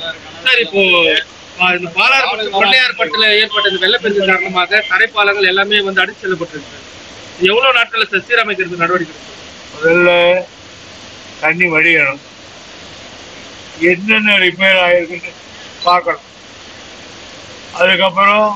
Sir இப்போ ஆ, இந்த பாலாறு மற்றும் பிள்ளையார்பட்டில் ஏற்பட்ட இந்த வெள்ளப்பெருக்கு காரணமாக தரைப்பாலங்கள் எல்லாமே வந்து அடிச்சு செல்லப்பட்டிருக்கு சார். இது எவ்வளவு நாட்கள்ல சார் சீரமைக்கிறது நடவடிக்கை எடுக்கும்? முதல்ல தண்ணி வடியணும் என்னென்ன ரிப்பேர் ஆயிருக்குன்னு பார்க்கணும் அதுக்கப்புறம்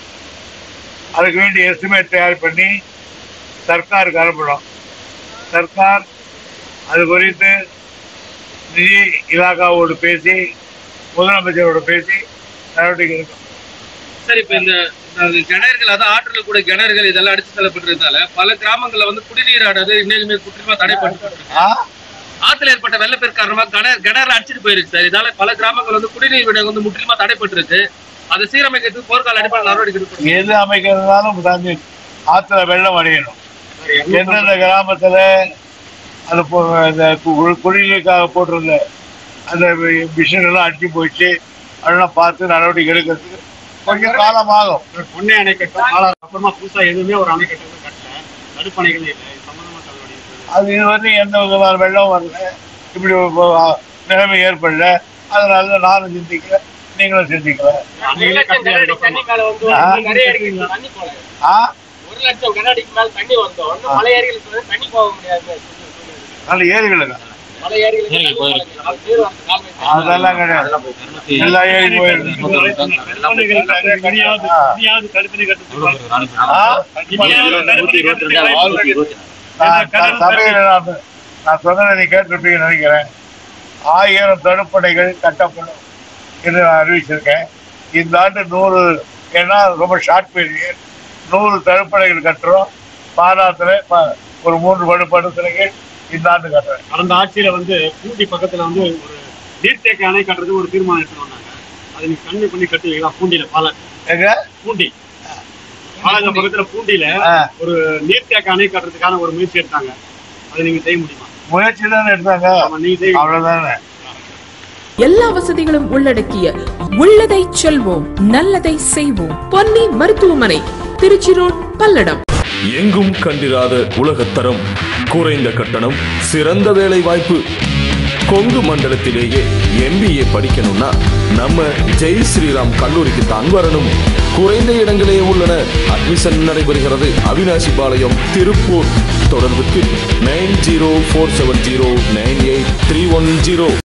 அதுக்கு வேண்டிய எஸ்டிமேட் தயார் பண்ணி சர்க்காருக்கு அனுப்பணும் சர்க்கார் அது குறித்து நிதி இலாக்காவோடு பேசி முதலமைச்சரோடு பேசி நடவடிக்கை எடுக்கணும் சார் இப்போ இந்த இந்த கிணறுகள் அதாவது ஆற்றுல கூட கிணறுகள் இதெல்லாம் அடிச்சு செல்லப்பட்டிருந்தால பல கிராமங்கள்ல வந்து குடிநீர் ஆனது இன்னுமே குற்றமா தடைப்பட்டு ஆ ஆத்துல ஏற்பட்ட வெள்ளப்பெருக்கு காரணமா கிணறு கிணறு அடிச்சிட்டு போயிருக்கு சார் இதால பல கிராமங்கள் வந்து குடிநீர் விநியோகம் வந்து முற்றிலுமா தடைப்பட்டிருக்கு அதை சீரமைக்கிறதுக்கு போர்க்கால அடிப்படையில் நடவடிக்கை எடுக்கணும் எது அமைக்கிறதுனாலும் தண்ணி ஆத்துல வெள்ளம் அடையணும் எந்தெந்த கிராமத்துல அது போ- இந்த கு- குடிநீருக்காக போட்டிருந்த அந்த மிஷின் எல்லாம் அடிச்சு போயிடுச்சு அதெல்லாம் பார்த்து நடவடிக்கை எடுக்கிறதுக்கு கொஞ்சம் காலம் ஆகும் பொண்ணை அணைக்கட்டும் பாலாறு அப்புறமா புதுசா எதுவுமே ஒரு அணைக்கட்டு வந்து கட்டல தடுப்பணைகள் இல்லை இது சம்பந்தமா தலைவடி அது இது வந்து எந்த விதமான வெள்ளம் வரல இப்படி ஒரு ப- நிலைமை ஏற்படல அதனால நானும் சிந்திக்கிறேன் நீங்களும் சிந்திக்கல அணைகளே கட்டி தண்ணி மேல வந்து ஆ. நிறைய அடிக்குது தண்ணி போல ஆ ஒரு லட்சம் கனஅடிக்கு மேல தண்ணி வந்தோம் இன்னும் மலை ஏரிகளுக்கு வந்து தண்ணி போக முடியாது நல்ல ஏரிகளுங்க மலை ஏரிகளுக்கு தண்ணி போக முடியாது. நீர் வந்து கால்வாய் தண்ணி அதெல்லாம் கிடையாது எல்லா ஏரி போயிருக்கு இனியாவது ஆ. இனியாவது தடுப்பணை கட்டுறது ஆ? இனியாவது தடுப்பணை கட்டுறது நான் நான் சபையில நான் நான் சொன்னதை நீ கேட்டிருப்பீங்கன்னு நினைக்கிறேன் ஆயிரம் தடுப்பணைகள் கட்டப்படும் என்று நான் அறிவிச்சிருக்கேன் இந்த ஆண்டு நூறு ஏன்னா ரொம்ப ஷார்ட் பீரியட் நூறு தடுப்பணைகள் கட்டுறோம் பாராத்துல ப- ஒரு மூன்று படுப்படுத்தலைகள் இந்த ஆண்டு கட்டுறேன் கடந்த ஆட்சியில வந்து பூண்டி பக்கத்துல வந்து ஒரு நீர்த்தேக்க அணை கட்டுறது ஒரு தீர்மானம் எடுத்து வந்தாங்க அதை நீங்க கண்ணு பண்ணி கட்டுவீங்களா பூண்டியில பால எங்க பூண்டி பாலாஜி பக்கத்துல பூண்டியில ஆ, ஒரு நீர்த்தேக்க அணை கட்டுறதுக்கான ஒரு முயற்சி எடுத்தாங்க அதை நீங்க செய்ய முடியுமா முயற்சி தானே எடுத்தாங்க ஆமா நீங்க செய்ய அவ்வளவுதானே எல்லா வசதிகளும் உள்ளடக்கிய உள்ளதை செல்வோம் நல்லதை செய்வோம் பொன்னி மருத்துவமனை திருச்சி ரோட் பல்லடம் எங்கும் கண்டிராத உலகத்தரம் குறைந்த கட்டணம் சிறந்த வேலை வாய்ப்பு கொங்கு மண்டலத்திலேயே எம்பிஏ படிக்கணும்னா நம்ம ஜெய் ஸ்ரீராம் கல்லூரிக்கு தான் வரணும் குறைந்த இடங்களே உள்ளன அட்மிஷன் நடைபெறுகிறது அவினாசி பாளையம் திருப்பூர் தொடர்புக்கு nine zero four seven zero nine eight three one zero